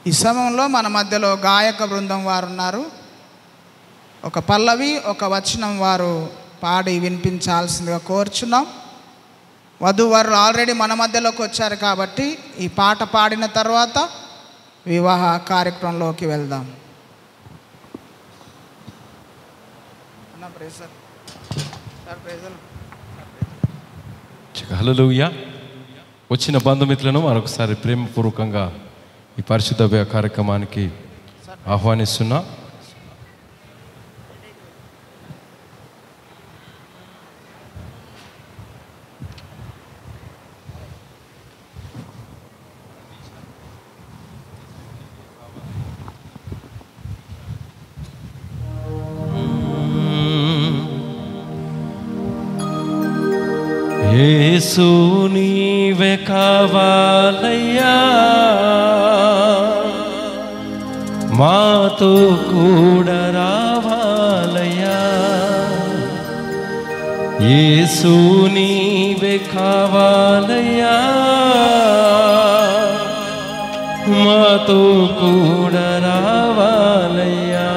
ఈ సమయంలో మన మధ్యలో గాయక బృందం వారు ఉన్నారు ఒక పల్లవి ఒక వచనం వారు పాడి వినిపించాల్సిందిగా కోరుచున్నాం వధూవరులు ఆల్రెడీ మన మధ్యలోకి వచ్చారు కాబట్టి ఈ పాట పాడిన తర్వాత వివాహ కార్యక్రమంలోకి వెళ్దాం అన్న ప్రేసర్ సార్ ప్రేసర్ హల్లెలూయ వచ్చిన బంధుమిత్రులను మరొకసారి ప్రేమపూర్వకంగా ఈ పరిశుద్ధ వ్యయ కార్యక్రమానికి ఆహ్వానిస్తున్నా యేసు నీవే కావాలయ్యా మాతో కూడా రావాలయ్యా యేసు నీవే కావాలయ్యా మాతో కూడా రావాలయ్యా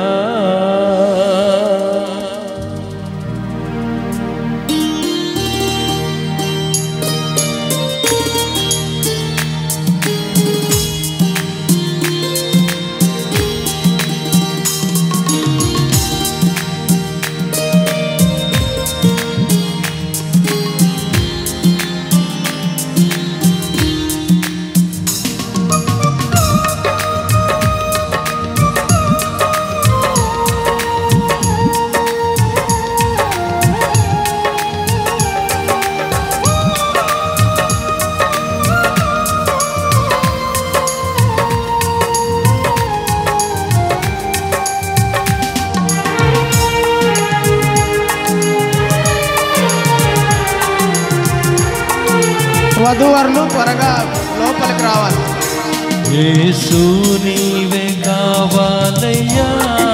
వధూవరులు త్వరగా లోపలికి రావాలి యేసు నీవే కావాలయ్యా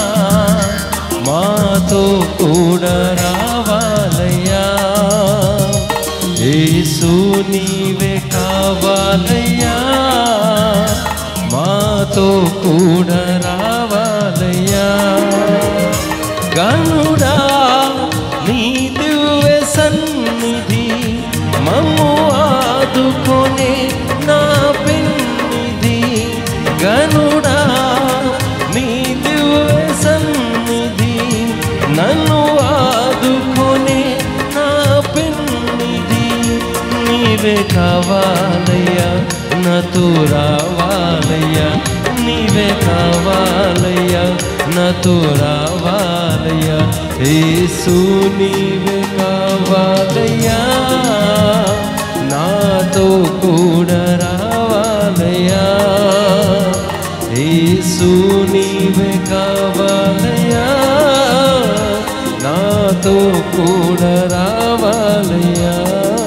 మాతో కూడా రావాలయ్యా యేసు నీవే కావాలయ్యా మాతో కూడా రావాలయ్యా గనుడా నీ దివ్య సన్నిధి మమ్ము ఆదుకొనే నా పెన్నిధి గనుడా నీ దివ్య సన్నిధి నన్ను ఆదుకొనే నా పెన్నిధి నీవే కావాలయ్యా నాతో రావాలయ్యా నీవే కావాలయ్యా నాతో రావాలయ్యా యేసు నీవే కావాలయ్యా నాతో కూడా రావాలయ్యా యేసు నీవే కావాలయ్యా నాతో కూడా రావాలయ్యా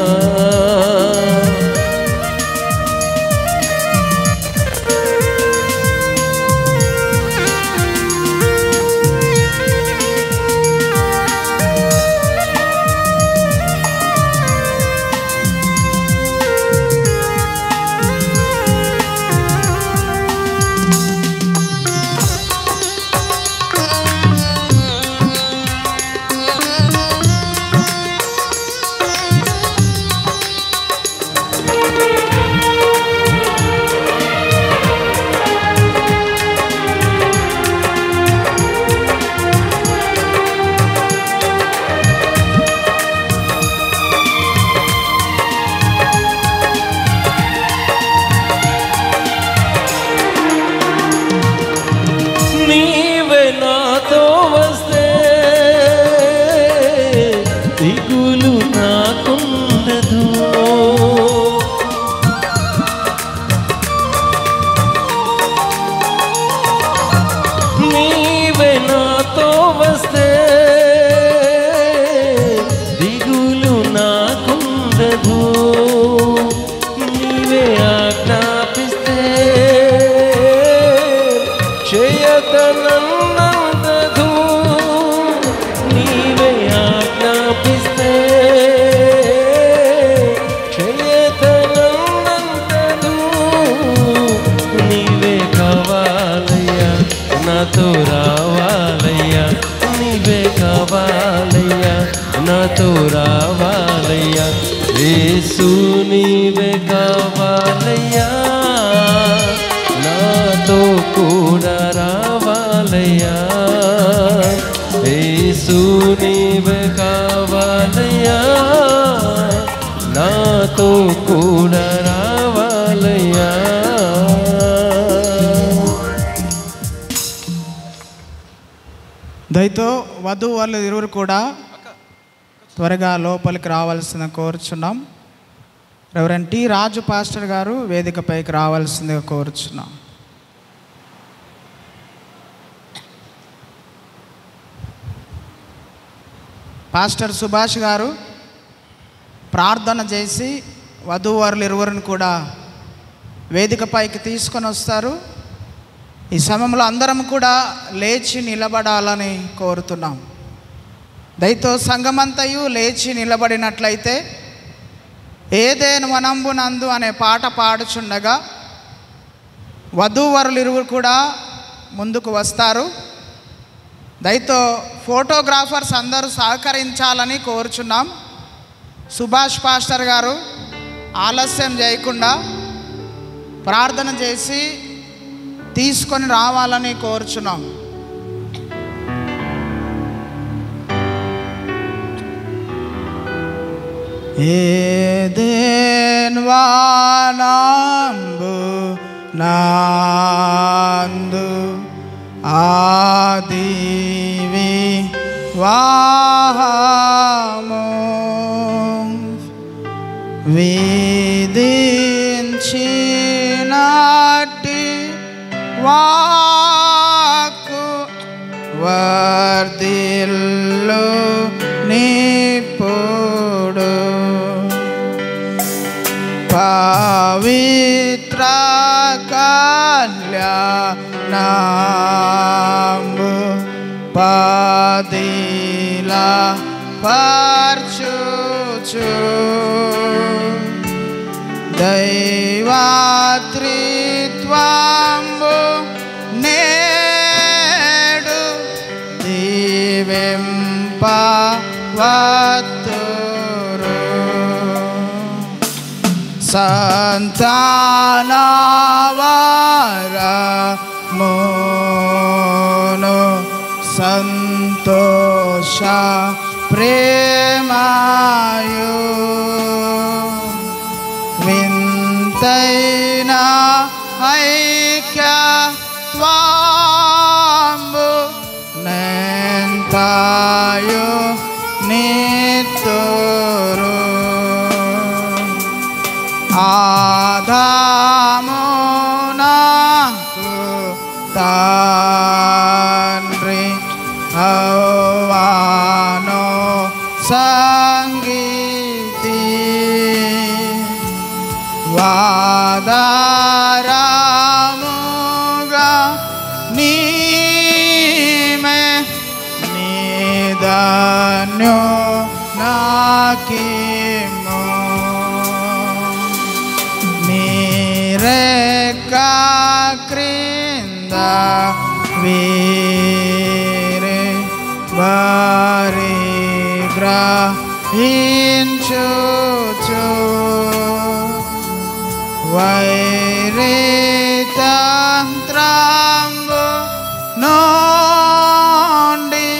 నీవే నాతో వస్తే దిగులు నాకుండదు నీవే నాతో వస్తే దిగులు నాకుండదు నీవే ఆజ్ఞాపిస్తే చేయతనన్నదు నీవే ఆజ్ఞాపిస్తే నాతో రావాలయ్యా యేసు నీవే కావాలయ్యా నాతో కూడా రావాలయ్యా యేసు నీవే కావాలయ్యా నాతో కూడా రావాలయ్యా దయతో వధువు వాళ్ళు ఇరువురు కూడా త్వరగా లోపలికి రావాల్సిన కోరుచున్నాం రెవరెంట్ టి రాజు పాస్టర్ గారు వేదికపైకి రావాల్సిందిగా కోరుచున్నాం పాస్టర్ సుభాష్ గారు ప్రార్థన చేసి వధూవరులు ఇరువురిని కూడా వేదికపైకి తీసుకొని వస్తారు ఈ సమయంలో అందరం కూడా లేచి నిలబడాలని కోరుతున్నాం దయతో సంగమంతయు లేచి నిలబడినట్లయితే ఏదేను వనంబునందు అనే పాట పాడుచుండగా వధూవరులు ఇరువురు కూడా ముందుకు వస్తారు దయతో ఫోటోగ్రాఫర్స్ అందరూ సహకరించాలని కోరుచున్నాం సుభాష్ పాస్టర్ గారు ఆలస్యం చేయకుండా ప్రార్థన చేసి తీసుకొని రావాలని కోరుచున్నాం ఏదేన్వానాంబు నాందు ఆదివి వాహము విధించినటి వాకు వర్ధిల్లు నిప్పుడు పవిత్ర కళ్యాణంబు పదిల పర్చుచు దైవాత్రిత్వంబు నేడు దీవింప వత్తురు సంతానవరమును సంతోష ప్రేమాయు వింతైన ఐక్యత్వాంబు నెంతాయు నిత్తురు ఆదామునకు తండ్రి హవ్వాను సంగీతి వాదారముగా నీమే నిదన్యు నాకిమో నీరెక్క క్రింద వీరే వారి గ్రహించుచు వైరితంత్రంబు నుండి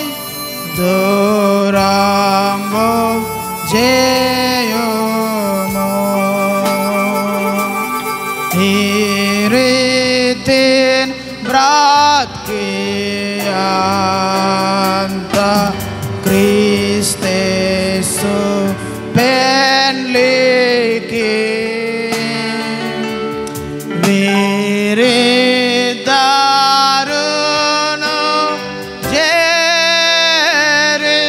దూరంబు జేయుము Hiritin brat kianta Kriste su penliki Viridaruno jere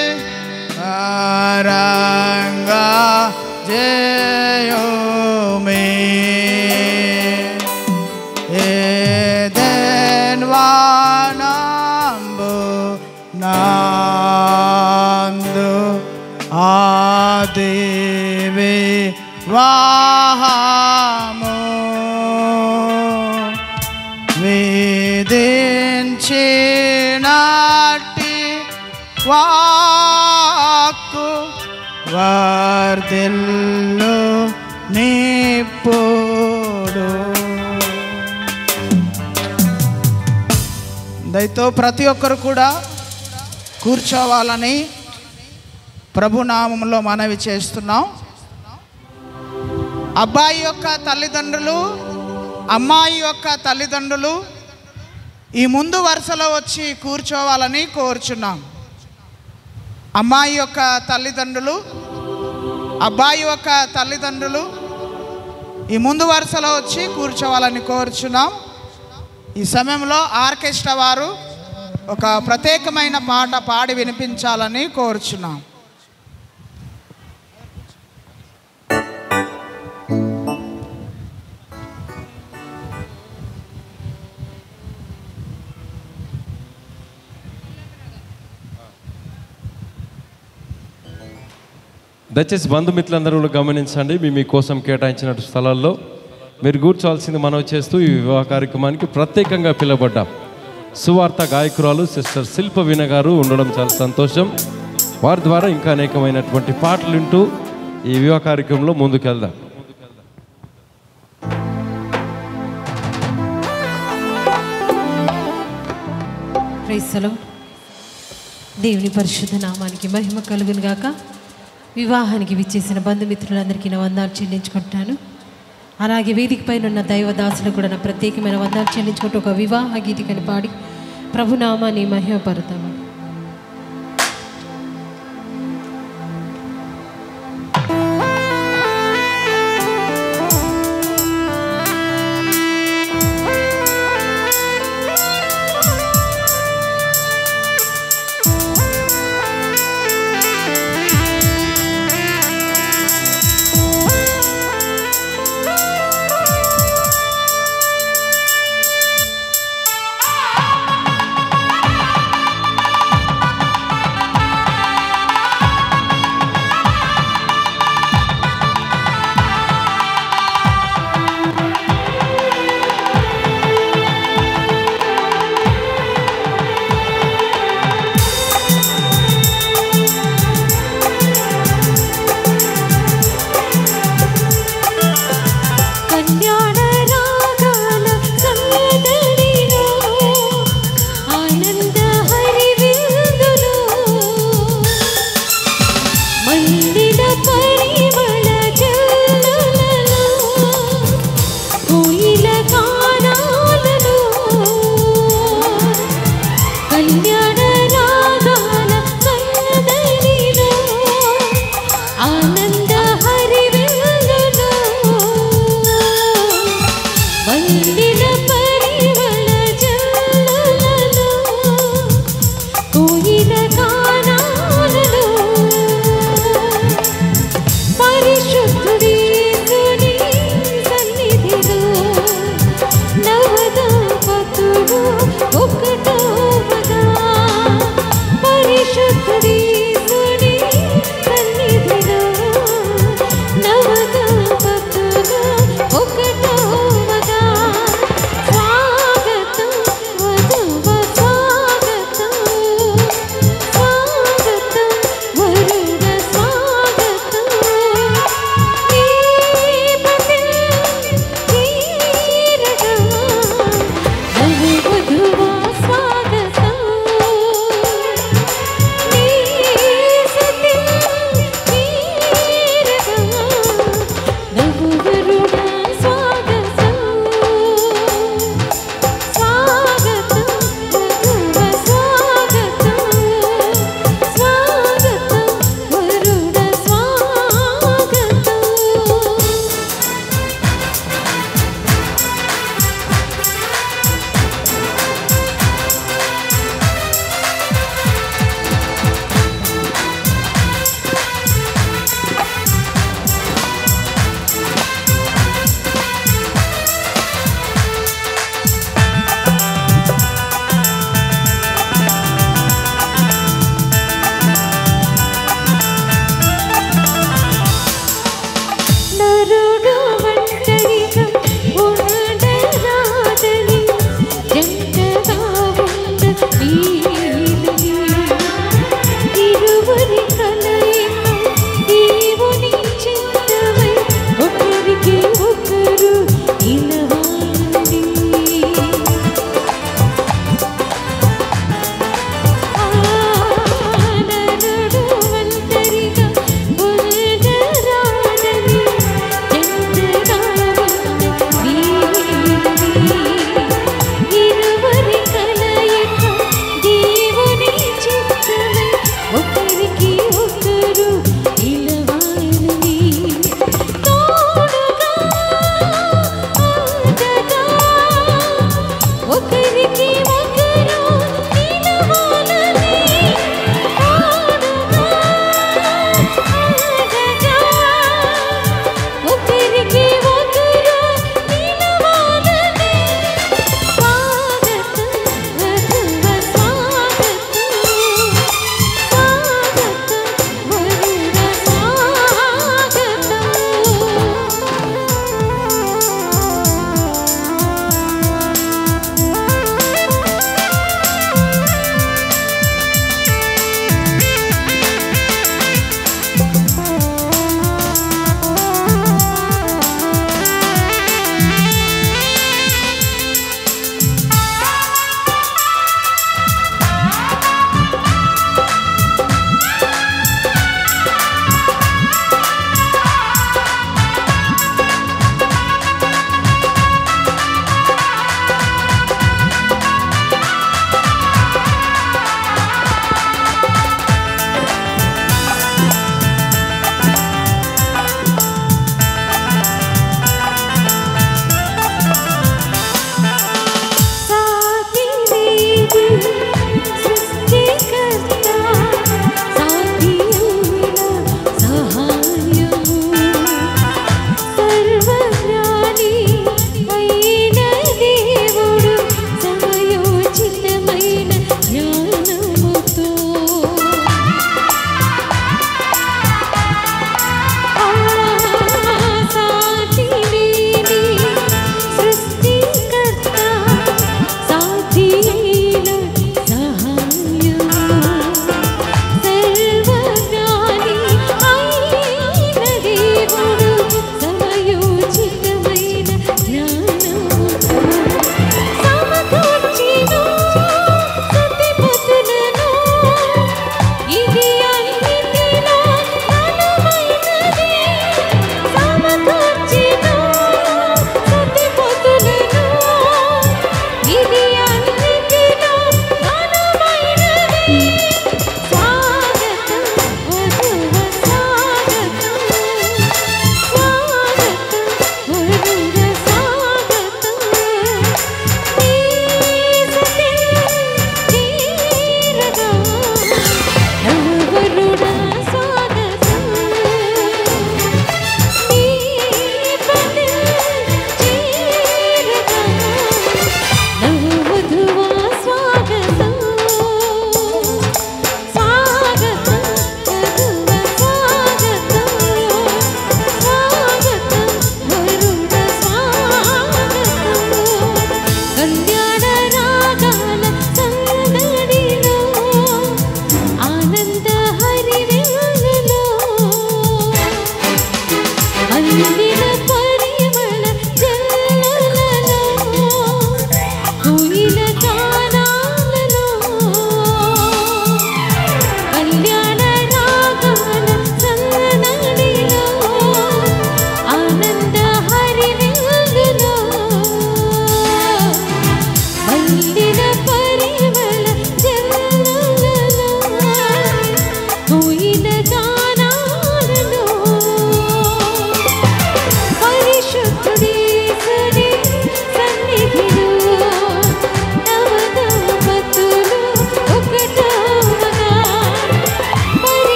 aranga jeyome Eden vanambu nandu adevi vahamu వేదించినట్టి వాక్కు వార్దిల్లు నీపోడు దయతో ప్రతి ఒక్కరు కూడా కూర్చోవాలని ప్రభునామంలో మనవి చేస్తున్నాం అబ్బాయి యొక్క తల్లిదండ్రులు అమ్మాయి యొక్క తల్లిదండ్రులు ఈ ముందు వరుసలో వచ్చి కూర్చోవాలని కోరుచున్నాం అమ్మాయి యొక్క తల్లిదండ్రులు అబ్బాయి యొక్క తల్లిదండ్రులు ఈ ముందు వరుసలో వచ్చి కూర్చోవాలని కోరుచున్నాం ఈ సమయంలో ఆర్కెస్ట్రా వారు ఒక ప్రత్యేకమైన పాట పాడి వినిపించాలని కోరుచున్నాం దయచేసి బంధుమిత్రులందరూ కూడా గమనించండి మీ మీకోసం కేటాయించిన స్థలాల్లో మీరు కూర్చోవాల్సింది మనవి చేస్తూ ఈ వివాహ కార్యక్రమానికి ప్రత్యేకంగా పిలువబడ్డాం సువార్త గాయకురాలు సిస్టర్ శిల్ప వీణ గారు ఉండడం చాలా సంతోషం వారి ద్వారా ఇంకా అనేకమైనటువంటి పాటలు వింటూ ఈ వివాహ కార్యక్రమంలో ముందుకెళ్దాం క్రైస్తలం దేవుని పరిశుద్ధ నామానికి మహిమ కలుగును గాక వివాహానికి విచ్చేసిన బంధుమిత్రులందరికీ నా వందాలు చెల్లించుకుంటున్నాను అలాగే వేదిక పైన ఉన్న దైవదాసులకు కూడా నా ప్రత్యేకమైన వందాలు చెల్లించుకుంటూ ఒక వివాహ గీతికని పాడి ప్రభునామాన్ని మహిమపడతాము ఆ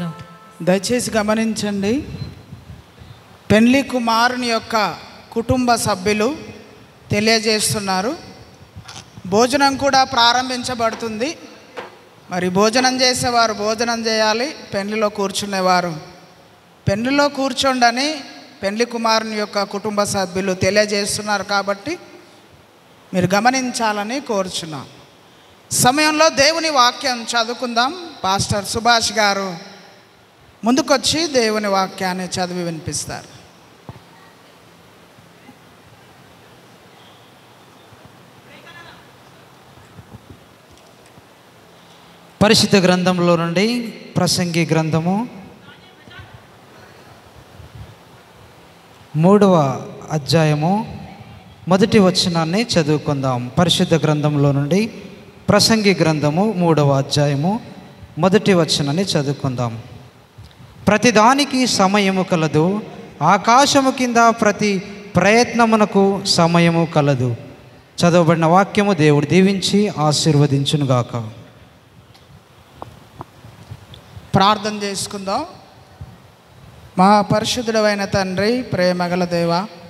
ప్రైజ్లో దయచేసి గమనించండి పెళ్లి కుమారుని యొక్క కుటుంబ సభ్యులు తెలియజేస్తున్నారు భోజనం కూడా ప్రారంభించబడుతుంది మరి భోజనం చేసేవారు భోజనం చేయాలి పెళ్లిలో కూర్చునేవారు పెళ్లిలో కూర్చోండని పెళ్లి కుమారుని యొక్క కుటుంబ సభ్యులు తెలియజేస్తున్నారు కాబట్టి మీరు గమనించాలని కోరుచున్నాం సమయంలో దేవుని వాక్యం చదువుకుందాం పాస్టర్ సుభాష్ గారు ముందుకొచ్చి దేవుని వాక్యాన్ని చదివి వినిపిస్తారు పరిశుద్ధ గ్రంథంలో నుండి ప్రసంగి గ్రంథము మూడవ అధ్యాయము మొదటి వచనాన్ని చదువుకుందాం పరిశుద్ధ గ్రంథంలో నుండి ప్రసంగి గ్రంథము మూడవ అధ్యాయము మొదటి వచనాన్ని చదువుకుందాం ప్రతిదానికి సమయము కలదు ఆకాశము కింద ప్రతి ప్రయత్నమునకు సమయము కలదు చదవబడిన వాక్యము దేవుడు దీవించి ఆశీర్వదించునుగాక ప్రార్థన చేసుకుందాం మా పరిశుద్ధుడైన తండ్రి ప్రేమగల దేవ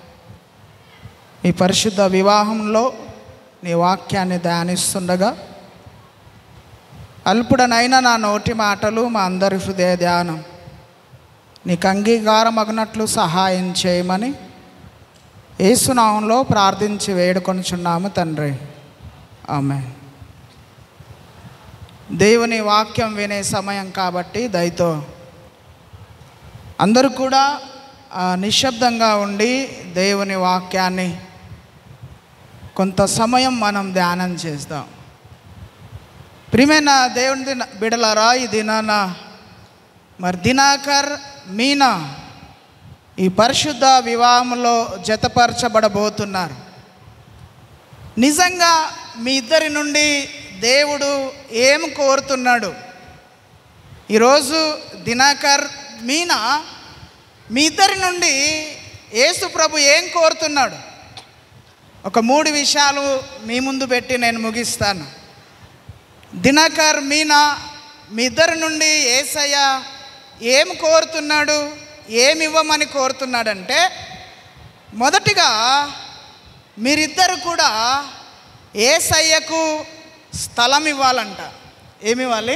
ఈ పరిశుద్ధ వివాహంలో నీ వాక్యాన్ని ధ్యానిస్తుండగా అల్పుడనైన నా నోటి మాటలు మా అందరి హృదయ ధ్యానం నీకు అంగీకారం అగినట్లు సహాయం చేయమని ఏసునామంలో ప్రార్థించి వేడుకొనుచున్నాము తండ్రి ఆమె దేవుని వాక్యం వినే సమయం కాబట్టి దయతో అందరూ కూడా ఆ, నిశ్శబ్దంగా ఉండి దేవుని వాక్యాన్ని కొంత సమయం మనం ధ్యానం చేద్దాం ప్రియమైన దేవుని దిన బిడలరా ఈ దినాన మరి దినాకర్ మీనా ఈ పరిశుద్ధ వివాహంలో జతపరచబడబోతున్నారు నిజంగా మీ ఇద్దరి నుండి దేవుడు ఏం కోరుతున్నాడు ఈరోజు దినాకర్ మీనా మీ ఇద్దరి నుండి యేసు ప్రభు ఏం కోరుతున్నాడు ఒక మూడు విషయాలు మీ ముందు పెట్టి నేను ముగిస్తాను దినకర్ మీనా మీ ఇద్దరి నుండి ఏసయ్య ఏం కోరుతున్నాడు ఏమి ఇవ్వమని కోరుతున్నాడంటే మొదటిగా మీరిద్దరు కూడా ఏసయ్యకు స్థలం ఇవ్వాలంట ఏమి ఇవ్వాలి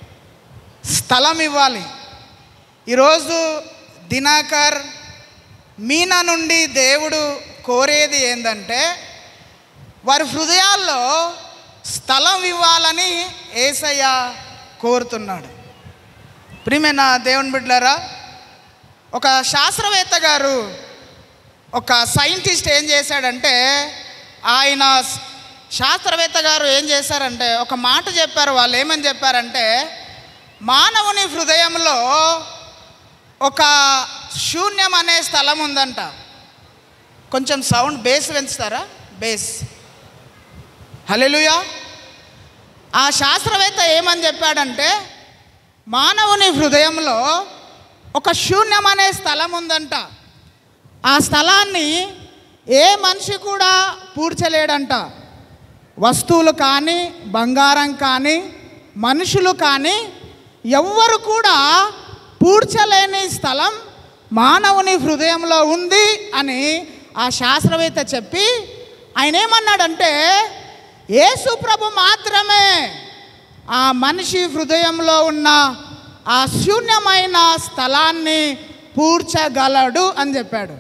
స్థలం ఇవ్వాలి ఈరోజు దినాకర్ మీనా నుండి దేవుడు కోరేది ఏంటంటే వారి హృదయాల్లో స్థలం ఇవ్వాలని ఏసయ్య కోరుతున్నాడు ప్రియమైన దేవుని బిడ్డలారా ఒక శాస్త్రవేత్త గారు ఒక సైంటిస్ట్ ఏం చేశాడంటే ఆయన స్- శాస్త్రవేత్త గారు ఏం చేశారంటే ఒక మాట చెప్పారు వాళ్ళు ఏమని చెప్పారంటే మానవుని హృదయంలో ఒక శూన్యం అనే స్థలం ఉందంట కొంచెం సౌండ్ బేస్ పెంచుతారా బేస్ హలెలుయా ఆ శాస్త్రవేత్త ఏమని చెప్పాడంటే మానవుని హృదయంలో ఒక శూన్యం అనే స్థలం ఉందంట ఆ స్థలాన్ని ఏ మనిషి కూడా పూడ్చలేడంట వస్తువులు కానీ బంగారం కానీ మనుషులు కానీ ఎవ్వరు కూడా పూడ్చలేని స్థలం మానవుని హృదయంలో ఉంది అని ఆ శాస్త్రవేత్త చెప్పి ఆయన ఏమన్నాడంటే యేసు ప్రభు మాత్రమే ఆ మనిషి హృదయంలో ఉన్న ఆ శూన్యమైన స్థలాన్ని పూడ్చగలడు అని చెప్పాడు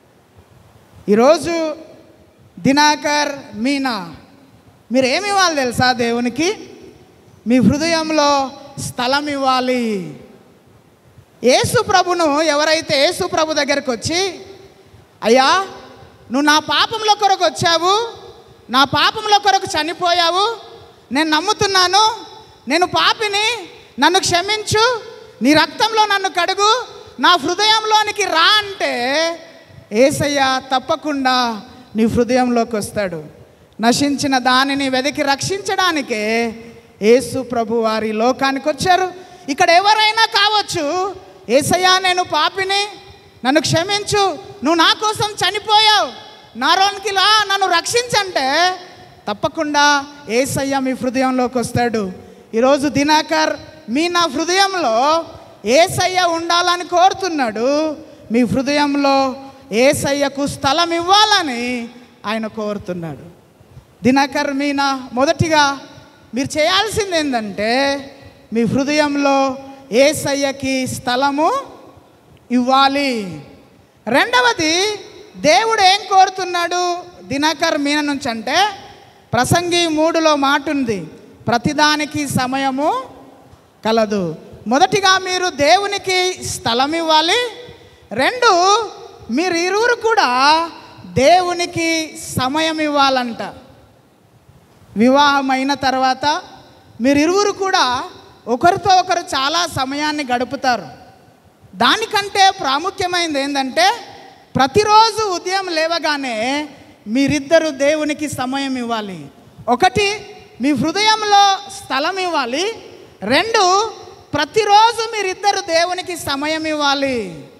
ఈరోజు దినాకర్ మీనా మీరు ఏమి ఇవ్వాలి తెలుసా దేవునికి మీ హృదయంలో స్థలం ఇవ్వాలి యేసు ప్రభును ఎవరైతే యేసు ప్రభు దగ్గరకు వచ్చి అయ్యా నువ్వు నా పాపంలో కొరకు వచ్చావు నా పాపంలో కొరకు చనిపోయావు నేను నమ్ముతున్నాను నేను పాపిని నన్ను క్షమించు నీ రక్తంలో నన్ను కడుగు నా హృదయంలోనికి రా అంటే ఏసయ్య తప్పకుండా నీ హృదయంలోకి వస్తాడు నశించిన దానిని వెతికి రక్షించడానికే యేసు ప్రభు వారి లోకానికి వచ్చారు ఇక్కడ ఎవరైనా కావచ్చు ఏసయ్యా నేను పాపిని నన్ను క్షమించు నువ్వు నా కోసం చనిపోయావు నారోనికి లా నన్ను రక్షించంటే తప్పకుండా ఏసయ్య మీ హృదయంలోకి వస్తాడు ఈరోజు దినాకర్ మీ నా హృదయంలో ఏసయ్య ఉండాలని కోరుతున్నాడు మీ హృదయంలో ఏసయ్యకు స్థలం ఇవ్వాలని ఆయన కోరుతున్నాడు దినకర్ మీన మొదటిగా మీరు చేయాల్సింది ఏంటంటే మీ హృదయంలో ఏసయ్యకి స్థలము ఇవ్వాలి రెండవది దేవుడు ఏం కోరుతున్నాడు దినకర్ మీన నుంచి అంటే ప్రసంగి మూడులో మాట ఉంది ప్రతిదానికి సమయము కలదు మొదటిగా మీరు దేవునికి స్థలం ఇవ్వాలి రెండు మీరు ఇరువురు కూడా దేవునికి సమయం ఇవ్వాలంట వివాహమైన తర్వాత మీరు ఇరువురు కూడా ఒకరితో ఒకరు చాలా సమయాన్ని గడుపుతారు దానికంటే ప్రాముఖ్యమైనది ఏంటంటే ప్రతిరోజు ఉదయం లేవగానే మీరిద్దరు దేవునికి సమయం ఇవ్వాలి ఒకటి మీ హృదయంలో స్థలం ఇవ్వాలి రెండు ప్రతిరోజు మీరిద్దరు దేవునికి సమయం ఇవ్వాలి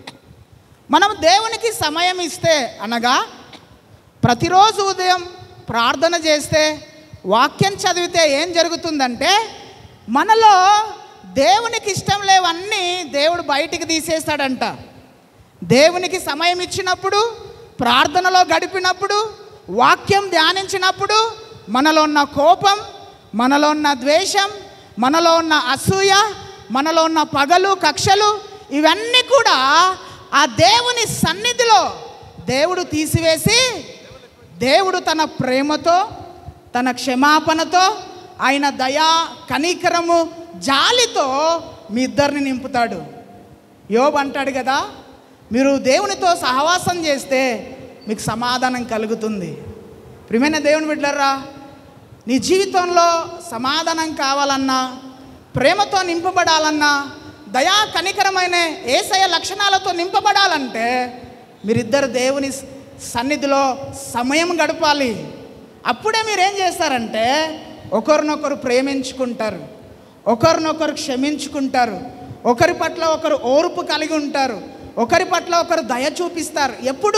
మనం దేవునికి సమయం ఇస్తే అనగా ప్రతిరోజు ఉదయం ప్రార్థన చేస్తే వాక్యం చదివితే ఏం జరుగుతుందంటే మనలో దేవునికి ఇష్టం లేవన్నీ దేవుడు బయటికి తీసేస్తాడంట దేవునికి సమయం ఇచ్చినప్పుడు ప్రార్థనలో గడిపినప్పుడు వాక్యం ధ్యానించినప్పుడు మనలో ఉన్న కోపం మనలో ఉన్న ద్వేషం మనలో ఉన్న అసూయ మనలో ఉన్న పగలు కక్షలు ఇవన్నీ కూడా ఆ దేవుని సన్నిధిలో దేవుడు తీసివేసి దేవుడు తన ప్రేమతో తన క్షమాపణతో ఆయన దయా కనికరము జాలితో మీ ఇద్దరిని నింపుతాడు యోబు అంటాడు కదా మీరు దేవునితో సహవాసం చేస్తే మీకు సమాధానం కలుగుతుంది ప్రియమైన దేవుని బిడ్డరా నీ జీవితంలో సమాధానం కావాలన్నా ప్రేమతో నింపబడాలన్నా దయా కనికరమైన ఏసయ లక్షణాలతో నింపబడాలంటే మీరిద్దరు దేవుని సన్నిధిలో సమయం గడపాలి అప్పుడే మీరేం చేస్తారంటే ఒకరినొకరు ప్రేమించుకుంటారు ఒకరినొకరు క్షమించుకుంటారు ఒకరి పట్ల ఒకరు ఓర్పు కలిగి ఉంటారు ఒకరి పట్ల ఒకరు దయ చూపిస్తారు ఎప్పుడు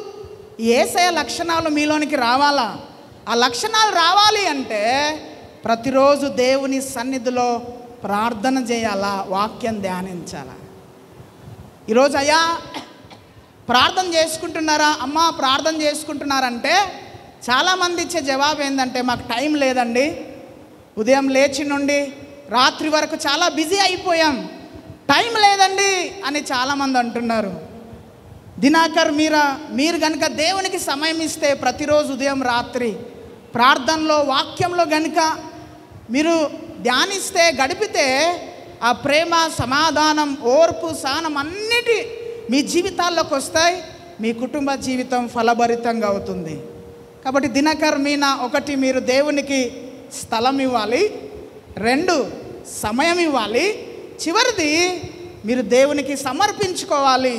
ఏసయ లక్షణాలు మీలోనికి రావాలా ఆ లక్షణాలు రావాలి అంటే ప్రతిరోజు దేవుని సన్నిధిలో ప్రార్థన చేయాలా వాక్యం ధ్యానించాలా ఈరోజు అయ్యా ప్రార్థన చేసుకుంటున్నారా అమ్మ ప్రార్థన చేసుకుంటున్నారంటే చాలామంది ఇచ్చే జవాబు ఏంటంటే మాకు టైం లేదండి ఉదయం లేచి నుండి రాత్రి వరకు చాలా బిజీ అయిపోయాం టైం లేదండి అని చాలామంది అంటున్నారు దినాకర్ మీరా మీరు కనుక దేవునికి సమయం ఇస్తే ప్రతిరోజు ఉదయం రాత్రి ప్రార్థనలో వాక్యంలో గనుక మీరు ధ్యానిస్తే గడిపితే ఆ ప్రేమ సమాధానం ఓర్పు సహనం అన్నిటి మీ జీవితాల్లోకి వస్తాయి మీ కుటుంబ జీవితం ఫలభరితంగా అవుతుంది కాబట్టి దినకర్ మీన ఒకటి మీరు దేవునికి స్థలం ఇవ్వాలి రెండు సమయం ఇవ్వాలి చివరిది మీరు దేవునికి సమర్పించుకోవాలి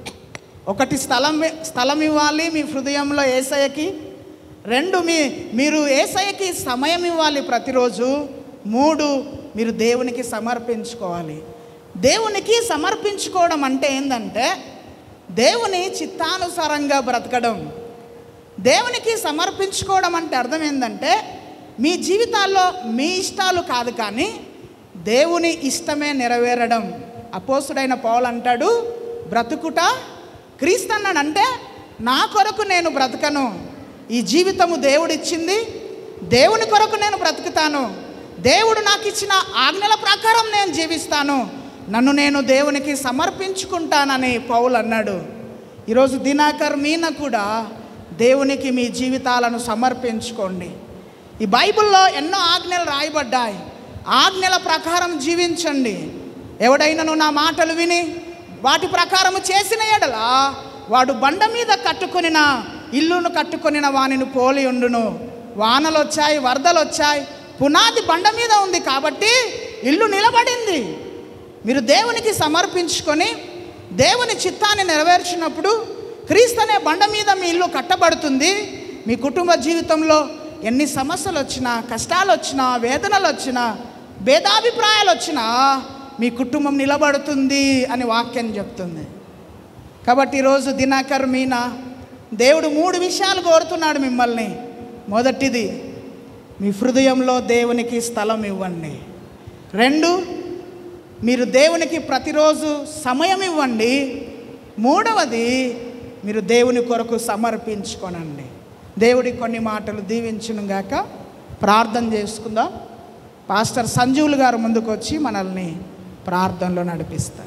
ఒకటి స్థలం స్థలం ఇవ్వాలి మీ హృదయంలో ఏసయ్యకి రెండు మీ మీరు ఏసయ్యకి సమయం ఇవ్వాలి ప్రతిరోజు మూడు మీరు దేవునికి సమర్పించుకోవాలి దేవునికి సమర్పించుకోవడం అంటే ఏంటంటే దేవుని చిత్తానుసారంగా బ్రతకడం దేవునికి సమర్పించుకోవడం అంటే అర్థం ఏంటంటే మీ జీవితాల్లో మీ ఇష్టాలు కాదు కానీ దేవుని ఇష్టమే నెరవేరడం అపోసుడైన పౌలు అంటాడు బ్రతుకుట క్రీస్తన్నాడు అంటే నా కొరకు నేను బ్రతకను ఈ జీవితము దేవుడిచ్చింది దేవుని కొరకు నేను బ్రతుకుతాను దేవుడు నాకు ఇచ్చిన ఆజ్ఞల ప్రకారం నేను జీవిస్తాను నన్ను నేను దేవునికి సమర్పించుకుంటానని పౌలు అన్నాడు ఈరోజు దినాకర్ మీన కూడా దేవునికి మీ జీవితాలను సమర్పించుకోండి ఈ బైబిల్లో ఎన్నో ఆజ్ఞలు రాయబడ్డాయి ఆజ్ఞల ప్రకారం జీవించండి ఎవడైనను నా మాటలు విని వాటి ప్రకారము చేసిన ఎడల వాడు బండ మీద కట్టుకొనిన ఇల్లును కట్టుకొనిన వానిని పోలి ఉండును వానలు వచ్చాయి వరదలు వచ్చాయి పునాది బండ మీద ఉంది కాబట్టి ఇల్లు నిలబడింది మీరు దేవునికి సమర్పించుకొని దేవుని చిత్తాన్ని నెరవేర్చినప్పుడు క్రీస్తు అనే బండ మీద మీ ఇల్లు కట్టబడుతుంది మీ కుటుంబ జీవితంలో ఎన్ని సమస్యలు వచ్చినా కష్టాలు వచ్చినా వేదనలు వచ్చినా భేదాభిప్రాయాలు వచ్చినా మీ కుటుంబం నిలబడుతుంది అని వాక్యం చెప్తుంది కాబట్టి ఈరోజు దినాకర్ మీన దేవుడు మూడు విషయాలు కోరుతున్నాడు మిమ్మల్ని మొదటిది మీ హృదయంలో దేవునికి స్థలం ఇవ్వండి రెండు మీరు దేవునికి ప్రతిరోజు సమయం ఇవ్వండి మూడవది మీరు దేవుని కొరకు సమర్పించుకోనండి దేవుడి కొన్ని మాటలు దీవించును గాక ప్రార్థన చేసుకుందాం పాస్టర్ సంజీవులు గారు ముందుకు వచ్చి మనల్ని ప్రార్థనలో నడిపిస్తారు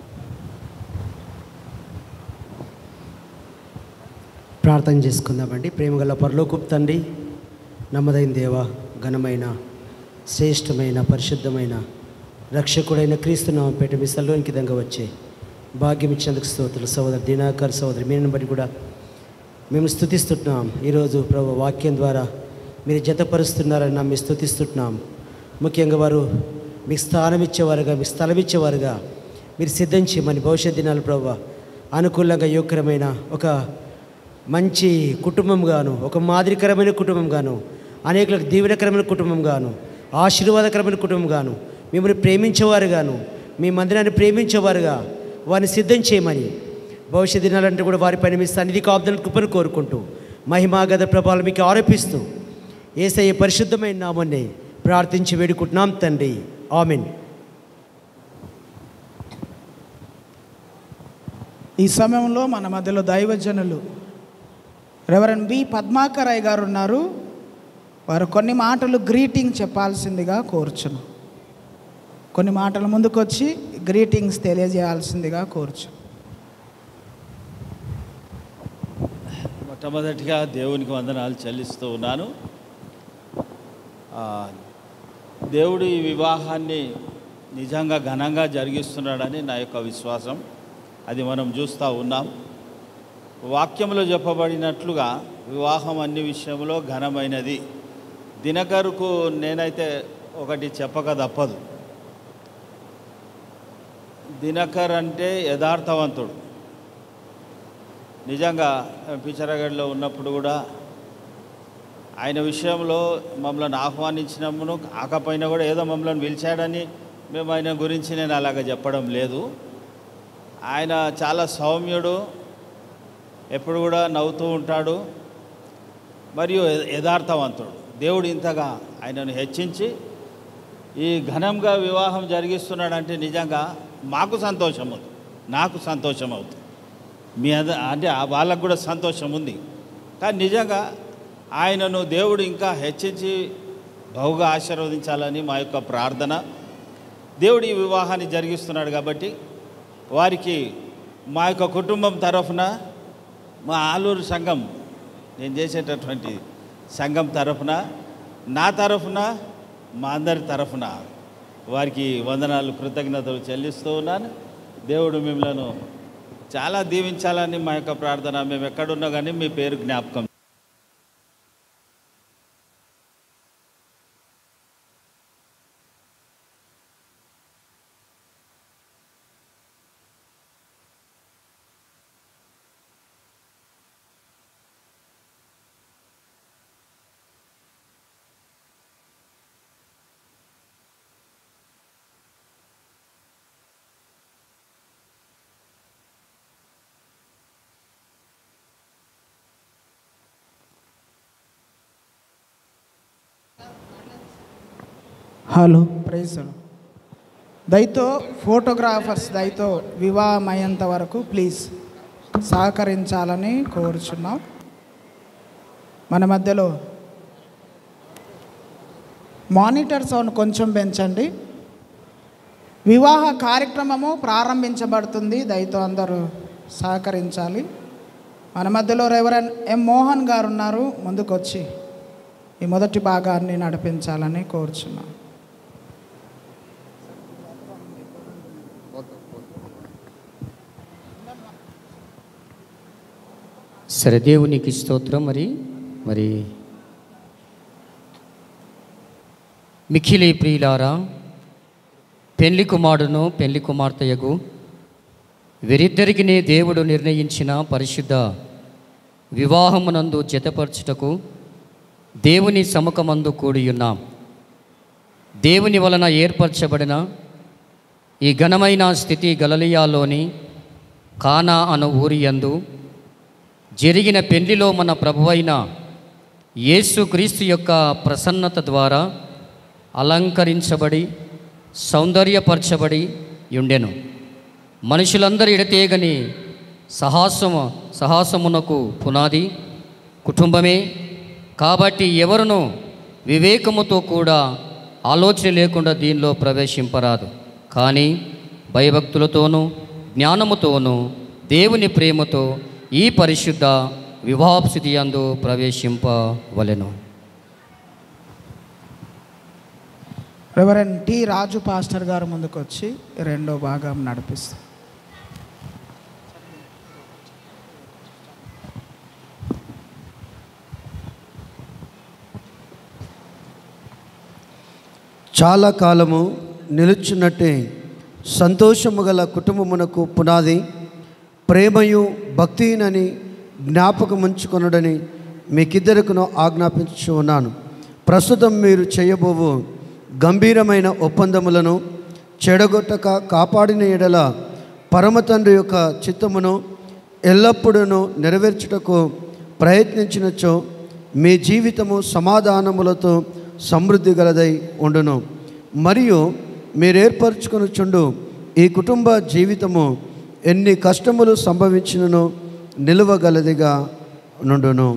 ప్రార్థన చేసుకుందామండి ప్రేమగల పరలోకపు తండ్రి నమ్మదైన దేవ ఘనమైన శ్రేష్టమైన పరిశుద్ధమైన రక్షకుడైన క్రీస్తునామం పేట మీ సల్లోనికి దంగా వచ్చే భాగ్యం ఇచ్చేందుకు స్తోత్రులు సోదరు దినాకర్ సోదరి మీరని బట్టి కూడా మేము స్థుతిస్తున్నాం ఈరోజు ప్రభు వాక్యం ద్వారా మీరు జతపరుస్తున్నారని నమ్మి స్థుతిస్తున్నాం ముఖ్యంగా వారు మీకు స్థానం ఇచ్చేవారుగా మీకు స్థలం ఇచ్చేవారుగా మీరు సిద్ధం చేయమని భవిష్యత్ దినాలు ప్రభు అనుకూలంగా యోగ్యమైన ఒక మంచి కుటుంబంగాను ఒక మాదిరికరమైన కుటుంబంగాను అనేకులకు దీవెనకరమైన కుటుంబంగాను ఆశీర్వాదకరమైన కుటుంబంగాను మిమ్మల్ని ప్రేమించేవారుగాను మీ మందిరాన్ని ప్రేమించేవారుగా వారిని సిద్ధం చేయమని భవిష్యత్ దినాలంటే కూడా వారిపైన మీ సన్నిధి కాపుదల కృపను కోరుకుంటూ మహిమాగత ప్రభావాలు మీకు ఆరోపిస్తూ ఏసయ్య పరిశుద్ధమైన నామని ప్రార్థించి వేడుకుంటున్నాం తండ్రి ఆమెన్ ఈ సమయంలో మన మధ్యలో దైవజనులు రెవరెండ్ బి పద్మాకరయ్య గారు ఉన్నారు వారు కొన్ని మాటలు గ్రీటింగ్ చెప్పాల్సిందిగా కోరుచును కొన్ని మాటల ముందుకొచ్చి గ్రీటింగ్స్ తెలియజేయాల్సిందిగా కోరుచు మొట్టమొదటిగా దేవునికి వందనాలు చెల్లిస్తూ ఉన్నాను ఆ, దేవుడు ఈ వివాహాన్ని నిజంగా ఘనంగా జరిగిస్తున్నాడని నా యొక్క విశ్వాసం అది మనం చూస్తూ ఉన్నాం వాక్యంలో చెప్పబడినట్లుగా వివాహం అన్ని విషయంలో ఘనమైనది దినకరుకు నేనైతే ఒకటి చెప్పక తప్పదు దినకర్ అంటే యథార్థవంతుడు నిజంగా పిచరగడ్లో ఉన్నప్పుడు కూడా ఆయన విషయంలో మమ్మల్ని ఆహ్వానించినప్పుడు కాకపోయినా కూడా ఏదో మమ్మల్ని పిలిచాడని మేము ఆయన గురించి నేను అలాగ చెప్పడం లేదు ఆయన చాలా సౌమ్యుడు ఎప్పుడు కూడా నవ్వుతూ ఉంటాడు మరియు యథార్థవంతుడు దేవుడు ఇంతగా ఆయనను హెచ్చించి ఈ ఘనంగా వివాహం జరిగిస్తున్నాడంటే నిజంగా మాకు సంతోషం ఉంది నాకు సంతోషం అవుతుంది మీ అద అంటే ఆ వాళ్ళకు కూడా సంతోషం ఉంది కానీ నిజంగా ఆయనను దేవుడు ఇంకా హెచ్చించి బహుగా ఆశీర్వదించాలని మా యొక్క ప్రార్థన దేవుడు ఈ వివాహాన్ని జరిగిస్తున్నాడు కాబట్టి వారికి మా యొక్క కుటుంబం తరఫున మా ఆలూరు సంఘం నేను చేసేటటువంటి సంఘం తరఫున నా తరఫున మా అందరి తరఫున వారికి వందనాలు కృతజ్ఞతలు చెల్లిస్తూ ఉన్నాను దేవుడు మిమ్మల్ని చాలా దీవించాలని మా యొక్క ప్రార్థన మేము ఎక్కడున్నా కానీ మీ పేరు జ్ఞాపకం హలో ప్రైజ్ దయతో ఫోటోగ్రాఫర్స్ దయతో వివాహం అయ్యేంత వరకు ప్లీజ్ సహకరించాలని కోరుచున్నాం మన మధ్యలో మానిటర్ సౌండ్ కొంచెం పెంచండి వివాహ కార్యక్రమము ప్రారంభించబడుతుంది దయతో అందరూ సహకరించాలి మన మధ్యలో రెవరెన్ ఎం మోహన్ గారు ఉన్నారు ముందుకొచ్చి ఈ మొదటి భాగాన్ని నడిపించాలని కోరుచున్నాం సరే దేవునికి స్తోత్రం మరి మరి మిఖిలి ప్రియులారా పెళ్లి కుమారుడును పెళ్లి కుమార్తెయగు వీరిద్దరికిని దేవుడు నిర్ణయించిన పరిశుద్ధ వివాహమునందు జతపరచుటకు దేవుని సముఖమందు కూడి ఉన్నాం దేవుని వలన ఏర్పరచబడిన ఈ ఘనమైన స్థితి గలలియాలోని కానా అను ఊరి యందు జరిగిన పెళ్లిలో మన ప్రభువైన యేసుక్రీస్తు యొక్క ప్రసన్నత ద్వారా అలంకరించబడి సౌందర్యపరచబడి ఉండెను మనుషులందరి ఎడతేగని సాహసము సాహసమునకు పునాది కుటుంబమే కాబట్టి ఎవరును వివేకముతో కూడా ఆలోచన లేకుండా దీనిలో ప్రవేశింపరాదు కానీ భయభక్తులతోనూ జ్ఞానముతోనూ దేవుని ప్రేమతో ఈ పరిశుద్ధ వివాహస్థితి అందు ప్రవేశింపవలెను రెవరెండ్ టి రాజు పాస్టర్ గారు ముందుకు వచ్చి రెండో భాగం నడిపిస్తారు చాలా కాలము నిలుచున్నట్టే సంతోషము గల కుటుంబమునకు పునాది ప్రేమయు భక్తినని జ్ఞాపకముంచుకొనుడని మీకిద్దరికును ఆజ్ఞాపించు ఉన్నాను ప్రస్తుతం మీరు చేయబోవు గంభీరమైన ఒప్పందములను చెడగొట్టక కాపాడిన ఎడల పరమతండ్రి యొక్క చిత్తమును ఎల్లప్పుడూ నెరవేర్చుటకు ప్రయత్నించినచో మీ జీవితము సమాధానములతో సమృద్ధి గలదై ఉండును మరియు మీరు ఏర్పరచుకొనుచుండు ఈ కుటుంబ జీవితము ఎన్ని కష్టములు సంభవించినను నిలువగలదిగా నుండును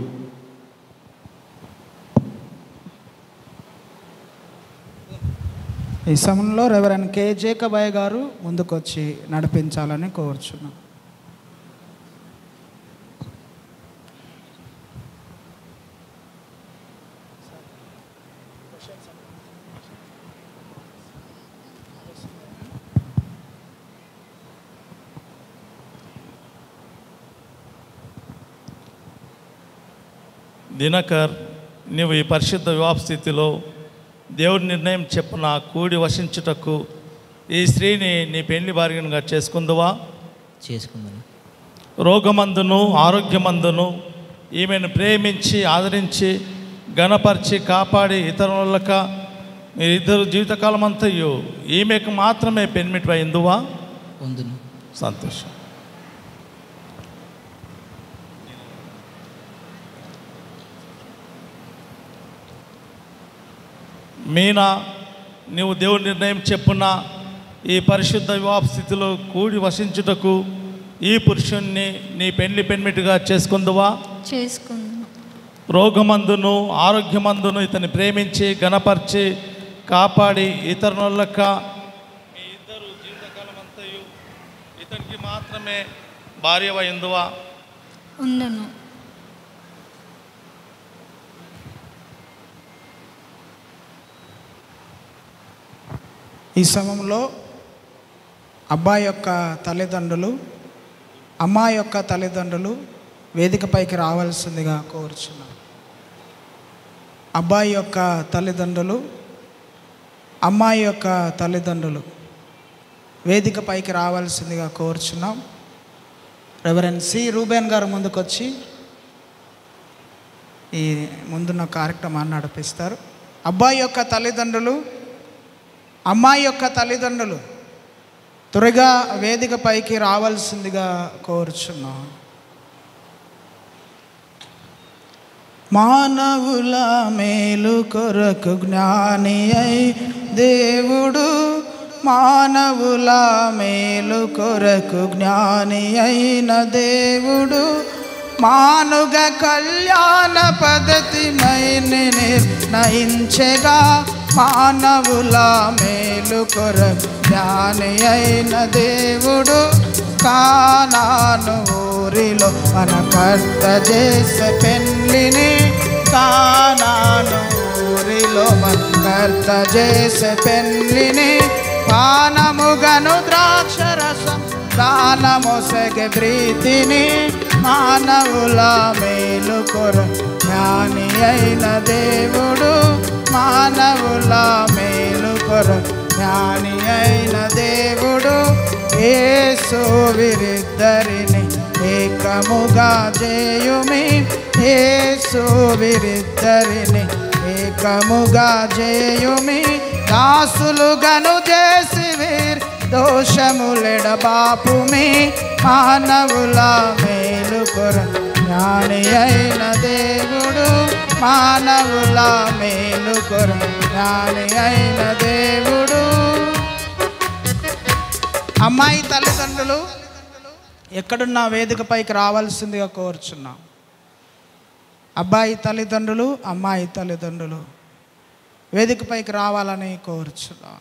ఈ సమయంలో రెవరెండ్ కే జేకబాయ్ గారు ముందుకు వచ్చి నడిపించాలని కోరుచున్నాం దినకర్ నీవు ఈ పరిశుద్ధ వివాహ స్థితిలో దేవుడి నిర్ణయం చెప్పున కూడి వసించుటకు ఈ స్త్రీని నీ పెళ్లి భార్యగా చేసుకుందువా చేసుకుందాను రోగమందును ఆరోగ్యమందును ఈమెను ప్రేమించి ఆదరించి గణపరిచి కాపాడి ఇతరులక మీరిద్దరు జీవితకాలం అంతయు ఈమెకు మాత్రమే పెన్మిట్ అయిందువా ఉందును సంతోషం మీనా నీవు దేవుడి నిర్ణయం చెప్పున ఈ పరిశుద్ధ వివాహ స్థితిలో కూడి వసించుటకు ఈ పురుషుణ్ణి నీ పెళ్లి పెన్మిటిగా చేసుకుందువా చేసుకుందాం రోగమందును ఆరోగ్యమందును ఇతన్ని ప్రేమించి గణపరిచి కాపాడి ఇతరులక మీ ఇద్దరు జీవితకాలం అంతయు ఇతనికి మాత్రమే భార్య ఎందువా ఉండను ఈ సమయంలో అబ్బాయి యొక్క తల్లిదండ్రులు అమ్మాయి యొక్క తల్లిదండ్రులు వేదికపైకి రావాల్సిందిగా కోరుచున్నాం అబ్బాయి యొక్క తల్లిదండ్రులు అమ్మాయి యొక్క తల్లిదండ్రులు వేదికపైకి రావాల్సిందిగా కోరుచున్నాం రెవరెండ్ సి రూబేన్ గారు ముందుకొచ్చి ఈ ముందున్న కార్యక్రమాన్ని నడిపిస్తారు అబ్బాయి యొక్క తల్లిదండ్రులు అమ్మాయి యొక్క తల్లిదండ్రులు త్వరగా వేదిక పైకి రావాల్సిందిగా కోరుచున్నాం మానవుల మేలు కొరకు జ్ఞాని అయి దేవుడు మానవుల మేలు కొరకు జ్ఞాని అయిన దేవుడు మానుగ కళ్యాణ పద్ధతి మైని నిర్ణయించగా మానవుల మేలు కొరకు జ్ఞాని అయిన దేవుడు కానాను ఊరిలో మన కర్త చేసే పెళ్ళిని కానాను ఊరిలో మన కర్త చేసే పెళ్ళిని పానముగను ద్రాక్ష రసం దానమొసగ ప్రీతిని మానవుల మేలు కొర జ్ఞాని అయిన దేవుడు మానవుల మేలు కొర జ్ఞాని అయిన దేవుడు ఏసు వీరిద్దరిని ఏకముగా చేయుమి ఏసు వీరిద్దరిని ఏకముగా చేయుమి దాసులుగను చేసి వీరి దోషములెడబాపుమి మానవుల మేలు కొర జ్ఞాని అయిన దేవుడు మానవుల మేలు కొర జ్ఞాని అయిన దేవుడు అమ్మాయి తల్లిదండ్రులు ఎక్కడున్న వేదికపైకి రావాల్సిందిగా కోరుచున్నాం అబ్బాయి తల్లిదండ్రులు అమ్మాయి తల్లిదండ్రులు వేదికపైకి రావాలని కోరుచున్నాం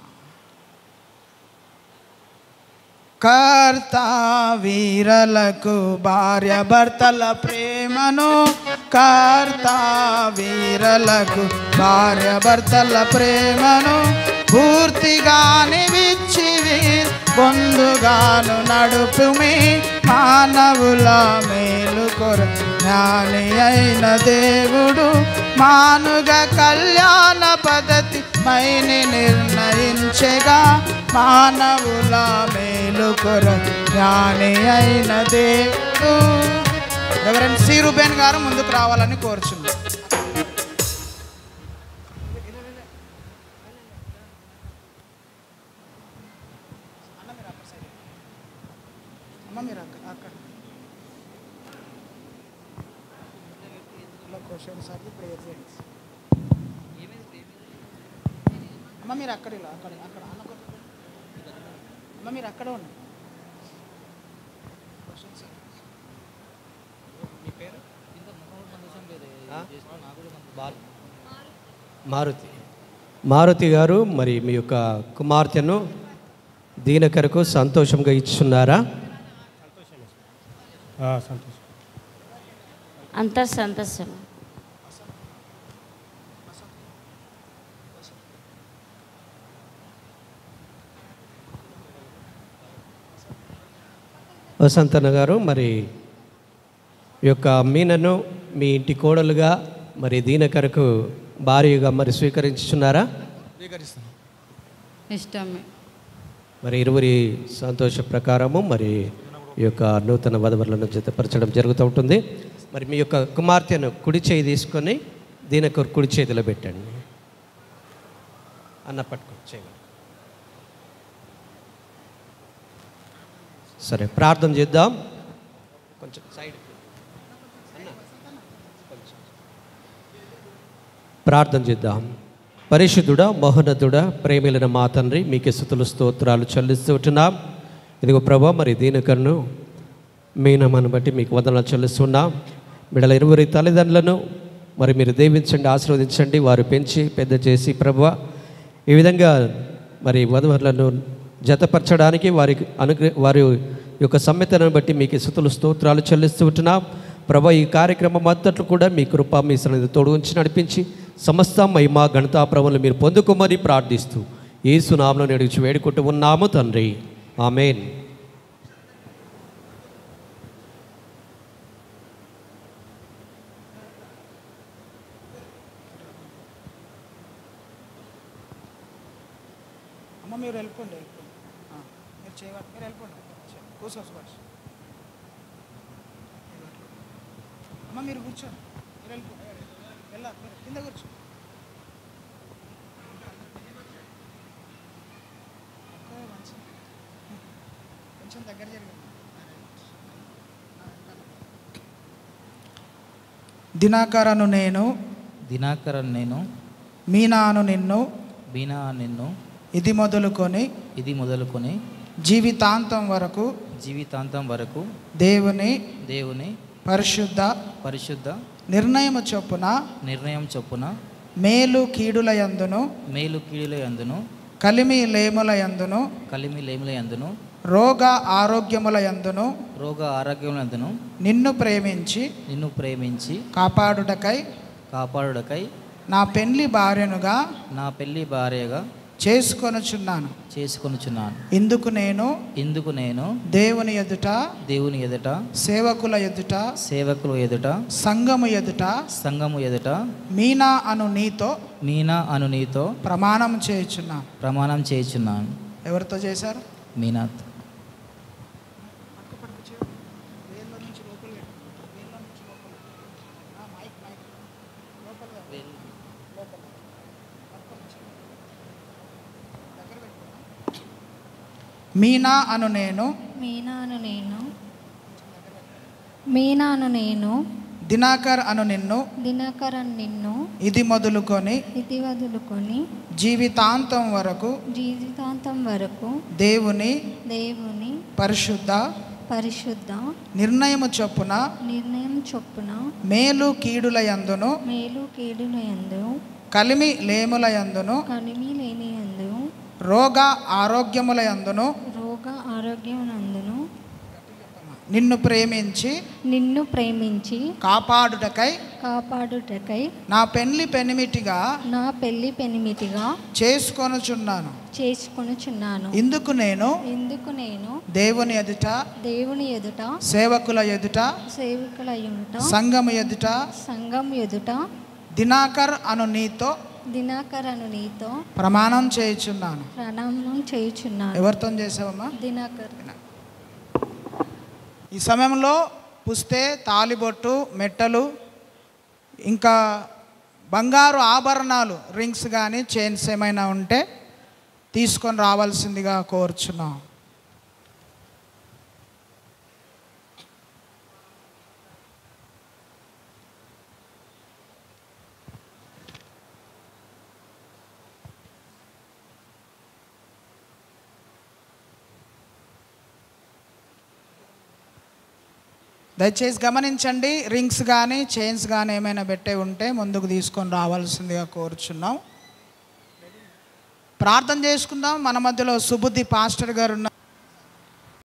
కర్త వీరలకు భార్య భర్తల ప్రేమను కర్త వీరలకు భార్య భర్తల ప్రేమను పూర్తిగాని విచ్చి పొందుగాను నడుపుమి మానవుల మేలు కొర జ్ఞాని అయిన దేవుడు మానుగ కళ్యాణ పద్ధతి మైని నిర్ణయించగా మానవుల మేలు కొర జ్ఞాని అయిన దేవుడు రెవరెండ్ సి రూబేన్ గారు ముందుకు రావాలని కోరుచున్నాం అమ్మ మీరు అక్క అక్కడ క్వశ్చన్స్ అది ప్రేయర్ చేయండి అమ్మ మీరు అక్కడ ఇలా అక్కడ అక్కడ అన్న కొద్ది- అమ్మ మీరు అక్కడ ఉండి క్వశ్చన్స్ మీ పేరు మారుతి మారుతి గారు మరి మీ యొక్క కుమార్తెను దీనకరకు సంతోషంగా ఇచ్చున్నారా సంతోషం అంతా సంతోషం వసంతన్న గారు మరి ఈ యొక్క మీనను మీ ఇంటి కోడలుగా మరి దీనకరకు భార్యగా మరి స్వీకరించుచున్నారా స్వీకరిస్తాం ఇష్టమే మరి ఇరువురి సంతోష ప్రకారము మరి ఈ యొక్క నూతన వధవరులను జతపరచడం జరుగుతూ ఉంటుంది మరి మీ యొక్క కుమార్తెను కుడి చేయి తీసుకొని దీనకు కుడి చేతిలో పెట్టండి అన్న పట్టుకో చేయండి సరే ప్రార్థన చేద్దాం కొంచెం సైడ్ ప్రార్థన చేద్దాం పరిశుద్ధుడా మహోన్నతుడా ప్రేమిలైన మా తండ్రి మీకే స్థుతులు స్తోత్రాలు చెల్లిస్తూ ఉంటున్నాం ఇదిగో ప్రభా మరి దీనికన్ను మీ నామాన్ని బట్టి మీకు వందనాలు చెల్లిస్తున్నాం బిడ్డల ఇరువురి తల్లిదండ్రులను మరి మీరు దీవించండి ఆశీర్వదించండి వారు పెంచి పెద్ద చేసి ప్రభు ఈ విధంగా మరి వధువరులను జతపరచడానికి వారికి అనుగ్ర వారి యొక్క సమ్మెతను బట్టి మీకు స్థుతులు స్తోత్రాలు చెల్లిస్తూ ఉంటున్నాం ప్రభా ఈ కార్యక్రమం అంతట్లు కూడా మీ కృప మీ సన్నిధి తోడు ఉంచి నడిపించి సమస్త మహిమ ఘనతా ప్రభులు మీరు పొందుకోమని ప్రార్థిస్తూ ఏ సునామను నడిచి వేడుకుంటూ ఉన్నాము తండ్రి ఆమెన్ అమ్మ మీరు వెళ్ళిపోండి వెళ్ళిపోండి ఆ, మీరు చేయవాలి మీరు వెళ్ళిపోండి కూర్చో సుభాష్ అమ్మ మీరు కూర్చోండి మీరు వెళ్ళిపోండి వెళ్ళాలి మీరు కింద కూర్చో ఒక్క మంచి కొంచెం దగ్గర జరిగింది దినాకరను నేను దినాకరన్ నేను మీనాను నిన్ను బీనా నిన్ను ఇది మొదలుకొని ఇది మొదలుకొని జీవితాంతం వరకు జీవితాంతం వరకు దేవుని దేవుని పరిశుద్ధ పరిశుద్ధ నిర్ణయము చొప్పున నిర్ణయం చొప్పున మేలు కీడుల యందును మేలు కీడుల యందును కలిమి లేముల యందును కలిమి లేముల యందును రోగ ఆరోగ్యముల యందును రోగ ఆరోగ్యముల యందును నిన్ను ప్రేమించి నిన్ను ప్రేమించి కాపాడుటకై కాపాడుటకై నా పెండ్లి భార్యనుగా నా పెళ్లి భార్యగా చేసుకొనుచున్నాను చేసుకొనుచున్నాను ఇందుకు నేను ఇందుకు నేను దేవుని ఎదుట దేవుని ఎదుట సేవకుల ఎదుట సేవకులు ఎదుట సంఘము ఎదుట సంఘము ఎదుట మీనా అను నీతో మీనా అను నీతో ప్రమాణం చేయుచున్నాను ప్రమాణం చేయుచున్నాను ఎవరితో చేశారు మీనాత్ మీనా అను నేను మీనాను నేను మీనాను నేను దినాకర్ అను నిన్ను దినకరన్ నిన్ను ఇది మొదలుకొని ఇది వదులుకొని జీవితాంతం వరకు జీవితాంతం వరకు దేవుని దేవుని పరిశుద్ధ పరిశుద్ధ నిర్ణయము చొప్పున నిర్ణయం చొప్పున మేలు కీడుల యందును మేలు కీడుల యందు కలిమి లేముల యందును కలిమి లేని యందు రోగ ఆరోగ్యముల యందును రోగ ఆరోగ్యమునందును నిన్ను ప్రేమించి నిన్ను ప్రేమించి కాపాడుటకై కాపాడుటకై నా పెళ్లి పెనిమిటిగా నా పెళ్లి పెనిమిటిగా చేసుకొనుచున్నాను చేసుకొనుచున్నాను ఇందుకు నేను ఇందుకు నేను దేవుని ఎదుట దేవుని ఎదుట సేవకుల ఎదుట సేవకుల ఎదుట సంఘము ఎదుట సంఘం ఎదుట దినాకర్ అను నీతో దినాకరను నీతో ప్రమాణం చేయుచున్నాను ప్రణామం చేయుచున్నాను ఎవరితో చేసావమ్మా దినాకర్ ఈ సమయంలో పుస్తే తాలిబొట్టు మెట్టలు ఇంకా బంగారు ఆభరణాలు రింగ్స్ కానీ చైన్స్ ఏమైనా ఉంటే తీసుకొని రావాల్సిందిగా కోరుచున్నాం దయచేసి గమనించండి రింగ్స్ కానీ చైన్స్ కానీ ఏమైనా పెట్టే ఉంటే ముందుకు తీసుకొని రావాల్సిందిగా కోరుచున్నాం ప్రార్థన చేసుకుందాం మన మధ్యలో సుబుద్ధి పాస్టర్ గారు ఉన్నారు